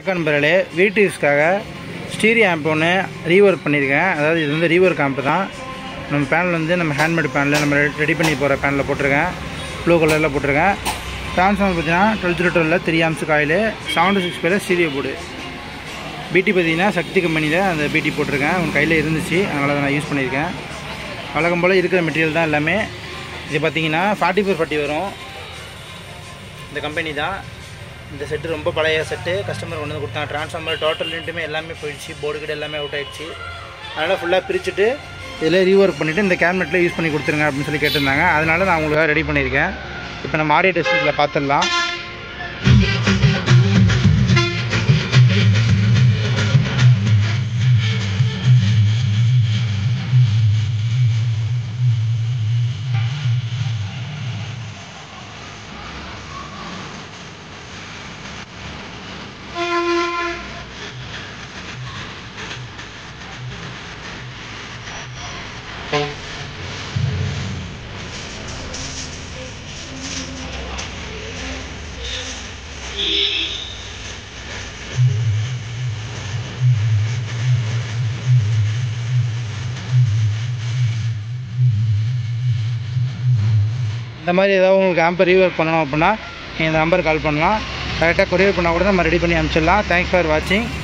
வணக்கம் நண்பர்களே வீட்டு யூஸ்க்காக ஸ்டீரியோ ஆம்ப் ஒன்று ரீஒர்க் பண்ணியிருக்கேன் அதாவது இது வந்து ரீஒர்க் ஆம்ப் தான் நம்ம பேனல் வந்து நம்ம ஹேண்ட்மேட் பேனில் நம்ம ரெடி பண்ணி போகிற பேனில் போட்டிருக்கேன் ப்ளூ கலரில் போட்டிருக்கேன் ட்ரான்ஸ்ஃபார்மர் பார்த்தீங்கன்னா டுவெல் ஜீரோ டுவெலில் three amps coil seventy six பேரில் ஸ்டீரியோ போர்டு பிடி பார்த்தீங்கன்னா சக்தி கம்பெனியில் அந்த பிடி போட்டிருக்கேன் உங்கள் கையில் இருந்துச்சு அதனால் அதை நான் யூஸ் பண்ணியிருக்கேன் வழக்கம் போல் இருக்கிற மெட்டீரியல் தான் எல்லாமே இது பார்த்தீங்கன்னா ஃபார்ட்டி ஃபோர் ஃபார்ட்டி வரும் இந்த கம்பெனி தான் இந்த செட்டு ரொம்ப பழைய செட்டு கஸ்டமர் கொண்டு வந்து கொடுத்தாங்க ட்ரான்ஸ்ஃபார்மர் டோட்டல் ரெண்டுமே எல்லாமே போயிடுச்சு போர்டு கிட்ட எல்லாமே அவுட் ஆயிடுச்சு அதனால் ஃபுல்லாக பிரிச்சுட்டு இதில் ரீஒர்க் பண்ணிவிட்டு இந்த கேபினெட்டில் யூஸ் பண்ணி கொடுத்துருங்க அப்படின்னு சொல்லி கேட்டிருந்தாங்க அதனால நான் உங்களுக்காக ரெடி பண்ணியிருக்கேன் இப்போ நம்ம ஆடியோ டெஸ்ட்டில் பார்த்துடலாம் இந்த மாதிரி ஏதாவது உங்களுக்கு ஆம்பர் ரீஒர்க் பண்ணணும் அப்படின்னா நீங்கள் இந்த நம்பருக்கு கால் பண்ணலாம் கரெக்டாக கொரியர் பண்ணால் கூட நம்ம ரெடி பண்ணி அனுப்பிச்சிடலாம் தேங்க்ஸ் ஃபார் வாட்சிங்